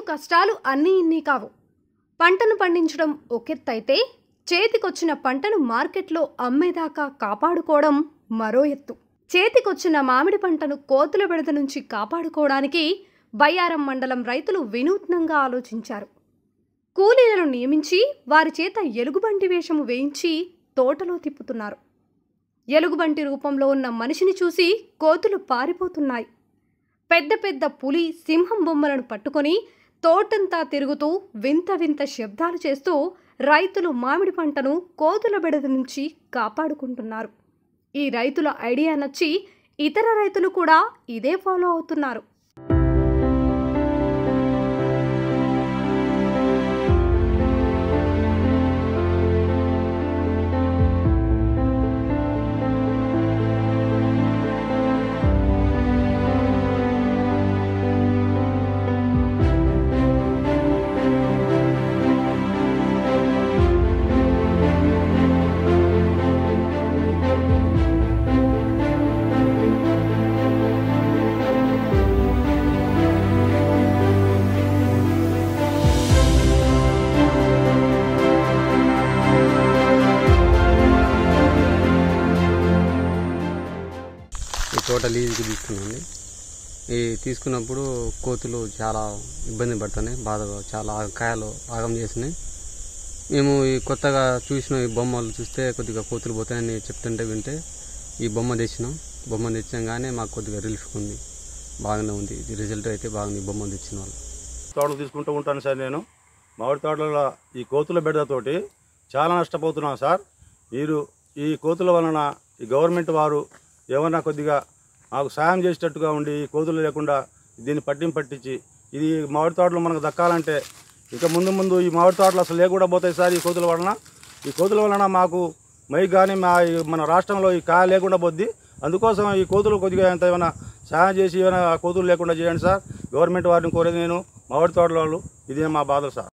కష్టాలు అన్నీ ఇన్ని కావు పంటను పండించడం ఒకెత్తైతే చేతికొచ్చిన పంటను మార్కెట్లో అమ్మేదాకా కాపాడుకోవడం మరో ఎత్తు చేతికొచ్చిన మామిడి పంటను కోతుల బెడద నుంచి కాపాడుకోవడానికి బయ్యారం మండలం రైతులు వినూత్నంగా ఆలోచించారు కూలీలను నియమించి వారి చేత ఎలుగుబంటి వేషము వేయించి తోటలో తిప్పుతున్నారు ఎలుగుబంటి రూపంలో ఉన్న మనిషిని చూసి కోతులు పారిపోతున్నాయి పెద్ద పెద్ద పులి సింహం బొమ్మలను పట్టుకొని తోటంతా తిరుగుతూ వింత వింత శబ్దాలు చేస్తూ రైతులు మామిడి పంటను కోతుల బెడద నుంచి కాపాడుకుంటున్నారు ఈ రైతుల ఐడియా నచ్చి ఇతర రైతులు కూడా ఇదే ఫాలో అవుతున్నారు ఈ తోట లీజుకి తీసుకున్నాండి ఈ తీసుకున్నప్పుడు కోతులు చాలా ఇబ్బంది పడుతున్నాయి బాధగా చాలా కాయలు ఆగం చేసినాయి మేము ఈ కొత్తగా చూసిన ఈ బొమ్మలు చూస్తే కొద్దిగా కోతులు పోతాయని చెప్తుంటే వింటే ఈ బొమ్మ తెచ్చినాం బొమ్మ తెచ్చాగానే మాకు కొద్దిగా రిలీఫ్ ఉంది బాగానే ఉంది ఇది రిజల్ట్ అయితే బాగుంది ఈ బొమ్మ తెచ్చిన వాళ్ళు తోటలు తీసుకుంటూ ఉంటాను సార్ నేను మామిడి తోటలలో ఈ కోతుల బెడదతోటి చాలా నష్టపోతున్నాం సార్ మీరు ఈ కోతుల వలన ఈ గవర్నమెంట్ వారు ఏమన్నా కొద్దిగా మాకు సాయం చేసేటట్టుగా ఉండి ఈ కోతులు లేకుండా దీన్ని పట్టింపు పట్టించి ఇది మామిడి తోటలు మనకు దక్కాలంటే ఇక ముందు ముందు ఈ మామిడి తోటలు అసలు లేకుండా పోతాయి సార్ ఈ కోతుల వలన ఈ కోతుల వలన మాకు మై కానీ మా ఈ మన రాష్ట్రంలో ఈ కాయ లేకుండా పోద్ది అందుకోసం ఈ కోతులు కొద్దిగా ఎంత ఏమైనా సహాయం చేసి ఏమైనా కోతులు లేకుండా చేయండి సార్ గవర్నమెంట్ వారిని కోరేది నేను మామిడి తోటల వాళ్ళు ఇదే మా బాధ సార్